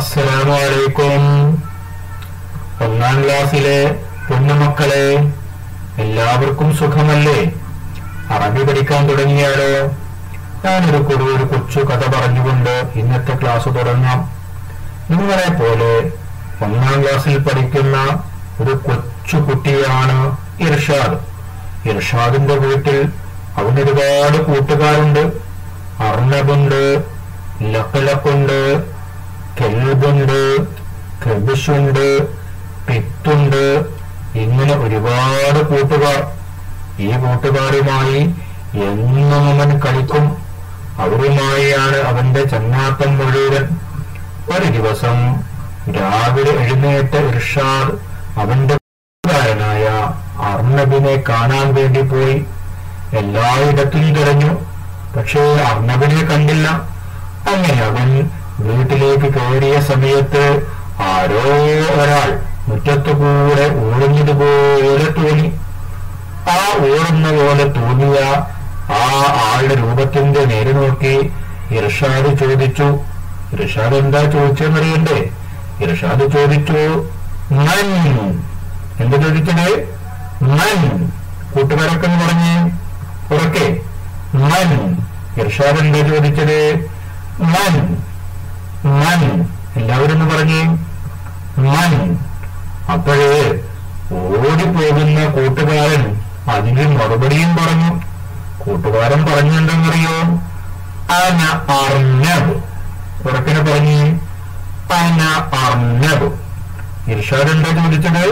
അസ്സലാമു അലൈക്കും ഒന്നാം ക്ലാസ്സിലെ പൊന്നുമക്കളെ എല്ലാവർക്കും സുഖമല്ലേ അറബി പഠിക്കാൻ തുടങ്ങിയാലോ ഞാനൊരു കൂടി ഒരു കൊച്ചു കഥ പറഞ്ഞുകൊണ്ട് ഇന്നത്തെ ക്ലാസ് തുടങ്ങാം നിങ്ങളെ പോലെ ഒന്നാം ക്ലാസ്സിൽ പഠിക്കുന്ന ഒരു കൊച്ചു കുട്ടിയാണ് ഇർഷാദ് ഇർഷാദിന്റെ വീട്ടിൽ അവന് ഒരുപാട് കൂട്ടുകാരുണ്ട് അർണബുണ്ട് ലക്കലക്കുണ്ട് കെൽബുണ്ട് കെബിഷുണ്ട് പിത്തുണ്ട് ഇങ്ങനെ ഒരുപാട് കൂട്ടുകാർ ഈ കൂട്ടുകാരുമായി എന്നും അവൻ കളിക്കും അവരുമായാണ് അവന്റെ ചങ്ങാത്തം മുഴുവൻ ഒരു ദിവസം രാവിലെ എഴുന്നേറ്റ ഇർഷാദ് അവന്റെ കൂട്ടുകാരനായ അർണബിനെ കാണാൻ വേണ്ടി പോയി എല്ലായിടത്തും തിരഞ്ഞു പക്ഷേ അർണബിനെ കണ്ടില്ല അങ്ങനെ അവൻ വീട്ടിലേക്ക് കയറിയ സമയത്ത് ആരോ ഒരാൾ മുറ്റത്തു കൂടെ ഓടുന്നതുപോലെ തോന്നി ആ ഓടുന്ന പോലെ തോന്നിയ ആ ആളുടെ രൂപത്തിന്റെ നേരെ നോക്കി ഇർഷാദ് ചോദിച്ചു ഇർഷാദ് എന്താ ചോദിച്ചെന്നറിയണ്ടേ ഇർഷാദ് ചോദിച്ചു മൻ എന്താ ചോദിച്ചത് മൻ കൂട്ടുകാരൊക്കെ എന്ന് പറഞ്ഞ് ഉറക്കെ മൻ ഇർഷാദ് എന്താ ചോദിച്ചത് മൻ മൻ എല്ലാവരും ഒന്ന് പറഞ്ഞേ മൻ അപ്പോഴേ ഓടിപ്പോകുന്ന കൂട്ടുകാരൻ അതിന് മറുപടിയും പറഞ്ഞു കൂട്ടുകാരൻ പറഞ്ഞെന്തെന്നറിയോ അന അർണബ് ഉറക്കിനെ പറഞ്ഞു അന അർണബ് ഇർഷാദ് എന്താ ചോദിച്ചത്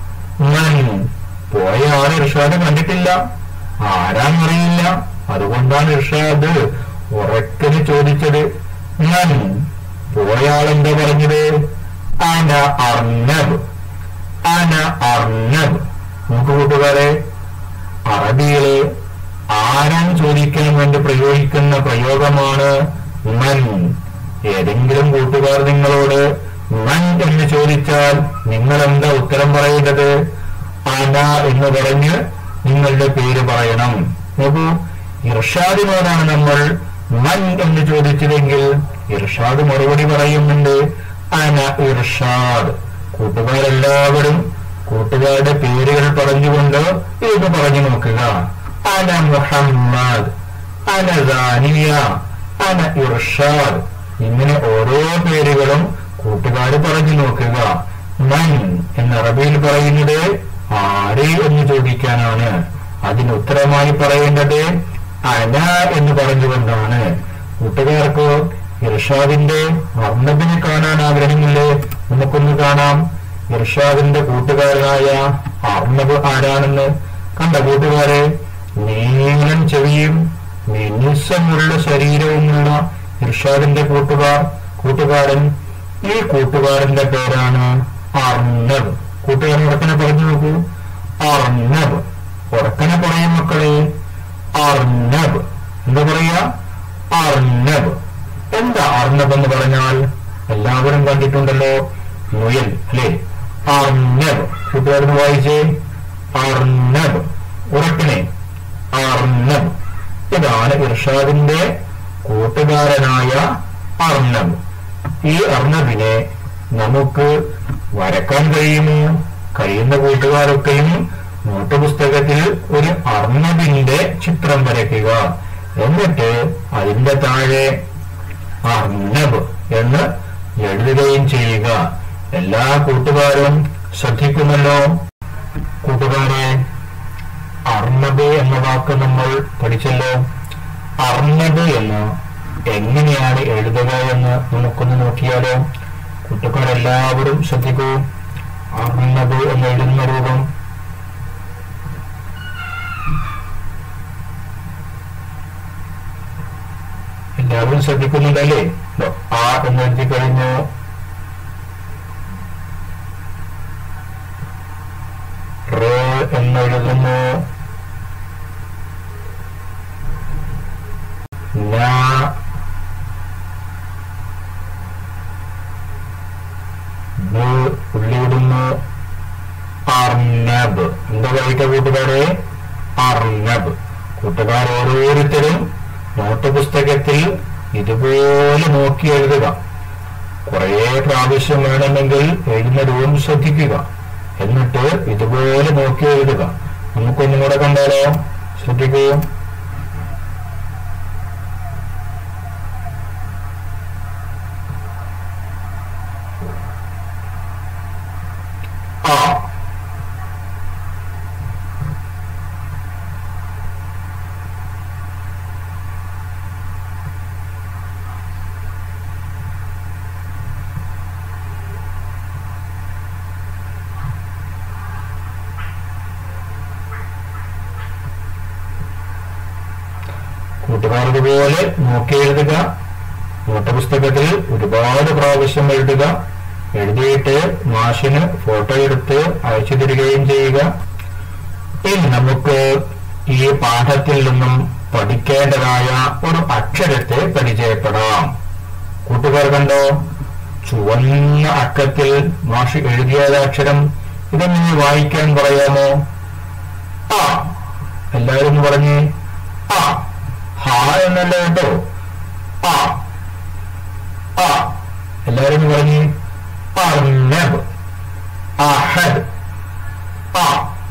മൻ പോയ ആൾ ഇർഷാദ് കണ്ടിട്ടില്ല ആരാന്നറിയില്ല അതുകൊണ്ടാണ് ഇർഷാദ് ഉറക്കിന് ചോദിച്ചത് മൻ പോയ ആൾ എന്താ പറഞ്ഞത് അന അർണബ് അന അർണബ് നമുക്ക് കൂട്ടുകാരെ അറബിയില് ആരാൻ ചോദിക്കാൻ വേണ്ടി പ്രയോഗിക്കുന്ന പ്രയോഗമാണ് മൻ ഏതെങ്കിലും കൂട്ടുകാർ നിങ്ങളോട് മൻ എന്ന് ചോദിച്ചാൽ നിങ്ങൾ എന്താ ഉത്തരം പറയേണ്ടത് അന എന്ന് പറഞ്ഞ് നിങ്ങളുടെ പേര് പറയണം നോക്കൂ ഇർഷാദിനോടാണ് നമ്മൾ മൻ എന്ന് ചോദിച്ചതെങ്കിൽ ഇർഷാദ് മറുപടി പറയുന്നുണ്ട് അന ഇർഷാദ് കൂട്ടുകാരെല്ലാവരും കൂട്ടുകാരുടെ പേരുകൾ പറഞ്ഞുകൊണ്ട് ഇത് പറഞ്ഞു നോക്കുക അന മുഹമ്മദ് അന ദാനിയ അന ഇർഷാദ് ഇങ്ങനെ ഓരോ പേരുകളും കൂട്ടുകാർ പറഞ്ഞു നോക്കുക മൻ എന്ന അറബിയിൽ പറയുന്നത് ആര് എന്ന് ചോദിക്കാനാണ് അതിന് ഉത്തരമായി പറയേണ്ടത് അന എന്ന് പറഞ്ഞുകൊണ്ടാണ് കൂട്ടുകാർക്ക് ഇർഷാദിന്റെ അർണബിനെ കാണാൻ ആഗ്രഹമില്ലേ നമുക്കൊന്ന് കാണാം ഇർഷാദിന്റെ കൂട്ടുകാരനായ അർണബ് ആരാണെന്ന് കണ്ട കൂട്ടുകാരെ നീളം ചെവിയും മിനുസമുള്ള ശരീരവുമുള്ള ഇർഷാദിന്റെ കൂട്ടുകാർ കൂട്ടുകാരൻ ഈ കൂട്ടുകാരന്റെ പേരാണ് അർണബ് കൂട്ടുകാരൻ ഉറക്കനെ പറഞ്ഞു നോക്കൂ അർണബ് ഉറക്കനെ പറയും മക്കളെ അർണബ് എന്താ പറയാ അർണബ് എന്താ അർണബ് എന്ന് പറഞ്ഞാൽ എല്ലാവരും കണ്ടിട്ടുണ്ടല്ലോ മുയൽ അല്ലേ അർണബ് കൂട്ടുകാരന് വായിച്ചേ അർണബ് ഉറക്കനെ അർണബ് ഇതാണ് ഇർഷാദിന്റെ കൂട്ടുകാരനായ അർണബ് ഈ അർണബിനെ നമുക്ക് വരക്കാൻ കഴിയുമോ കഴിയുന്ന കൂട്ടുകാരൊക്കെയും നോട്ട് പുസ്തകത്തിൽ ഒരു അർണബിന്റെ ചിത്രം വരയ്ക്കുക എന്നിട്ട് അതിന്റെ താഴെ അർണബ് എന്ന് എഴുതുകയും ചെയ്യുക എല്ലാ കൂട്ടുകാരും ശ്രദ്ധിക്കുമല്ലോ കൂട്ടുകാരെ അർണബ് എന്ന വാക്ക് നമ്മൾ പഠിച്ചല്ലോ അർണബ് എന്ന് എങ്ങനെയാണ് എഴുതുക എന്ന് നമുക്കൊന്ന് നോക്കിയാലോ കൂട്ടുകാരെല്ലാവരും ശ്രദ്ധിക്കൂ അർണബ് എന്ന് എഴുതുന്ന രൂപം എല്ലാവരും ശ്രദ്ധിക്കുന്നുണ്ടല്ലേ ദോ, ആ എന്ന് എഴുതി കഴിഞ്ഞു റേ എന്നെഴുതുന്നു ഞാ ബ് ഉള്ളിയിടുന്നു അർണബ് എന്താ കഴിക്ക കൂട്ടുകാരെ അർണബ് കൂട്ടുകാർ ഓരോരുത്തരും നോട്ട് പുസ്തകത്തിൽ ഇതുപോലെ നോക്കി എഴുതുക കുറേ പ്രാവശ്യം വേണമെങ്കിൽ എഴുന്നതും ശ്രദ്ധിക്കുക എന്നിട്ട് ഇതുപോലെ നോക്കി എഴുതുക നമുക്കൊന്നും കൂടെ കണ്ടാലോ ശ്രദ്ധിക്കൂ ആ കൂട്ടുകാർ ഇതുപോലെ നോക്കി എഴുതുക നോട്ടപുസ്തകത്തിൽ ഒരുപാട് പ്രാവശ്യം എഴുതുക എഴുതിയിട്ട് മാഷിന് ഫോട്ടോ എടുത്ത് അയച്ചു തരികയും ചെയ്യുക ഇനി നമുക്ക് ഈ പാഠത്തിൽ നിന്നും പഠിക്കേണ്ടതായ ഒരു അക്ഷരത്തെ പരിചയപ്പെടാം കൂട്ടുകാർ കണ്ടോ ചുവന്ന അക്കത്തിൽ മാഷ് എഴുതിയത് അക്ഷരം ഇതൊന്ന് വായിക്കാൻ പറയാമോ ആ എല്ലാവരും ഒന്ന് പറഞ്ഞേ ആ ഹാ എന്നല്ല കേട്ടോ ആ ആ എല്ലാവരും ഒന്ന് പറഞ്ഞേ അർണബ് അഹദ് ആ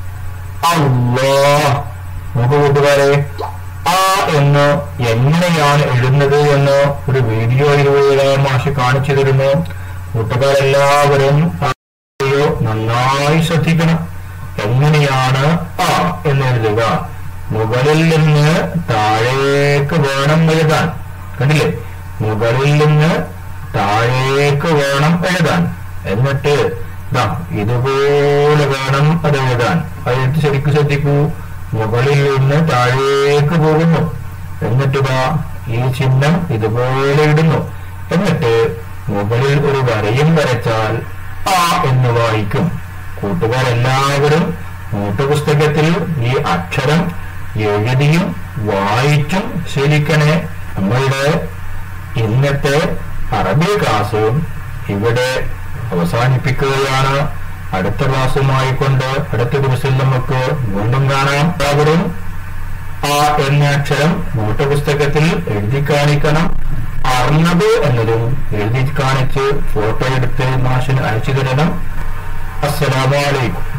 അള്ളാ നോക്കൂ കൂട്ടുകാരെ ആ എന്ന് എങ്ങനെയാണ് എഴുതുന്നത് എന്ന് ഒരു വീഡിയോയിലൂടെ മാഷ് കാണിച്ചു തരുന്നു കൂട്ടുകാരെല്ലാവരും ആ വീഡിയോ നന്നായി ശ്രദ്ധിക്കണം എങ്ങനെയാണ് ആ എന്ന് എഴുതുക മുകളിൽ നിന്ന് താഴേക്ക് വേണം എഴുതാൻ കണ്ടില്ലേ മുകളിൽ നിന്ന് താഴേക്ക് വേണം എഴുതാൻ എന്നിട്ട് ദാ ഇതുപോലെ വേണം അത് എഴുതാൻ അതെടുത്ത് ശരിക്കും ശ്രദ്ധിക്കൂ മുകളിൽ നിന്ന് താഴേക്ക് പോകുന്നു എന്നിട്ട് ദാ ഈ ചിഹ്നം ഇതുപോലെ ഇടുന്നു എന്നിട്ട് മുകളിൽ ഒരു വരയും വരച്ചാൽ ആ എന്ന് വായിക്കും കൂട്ടുകാരെല്ലാവരും നോട്ടുപുസ്തകത്തിൽ ഈ അക്ഷരം എഴുതിയും വായിച്ചും ശീലിക്കണേ നമ്മളുടെ ഇന്നത്തെ അറബി ക്ലാസ് ഇവിടെ അവസാനിപ്പിക്കുകയാണ് അടുത്ത ക്ലാസ്സുമായി കൊണ്ട് അടുത്ത ദിവസം നമുക്ക് വീണ്ടും കാണാം എല്ലാവരും ആ എന്ന അക്ഷരം നോട്ടുപുസ്തകത്തിൽ എഴുതി കാണിക്കണം അർണബ് എന്നതും എഴുതി കാണിച്ച് ഫോട്ടോ എടുത്ത് മാഷിന് അയച്ചു തരണം അസ്സലാമലൈക്കും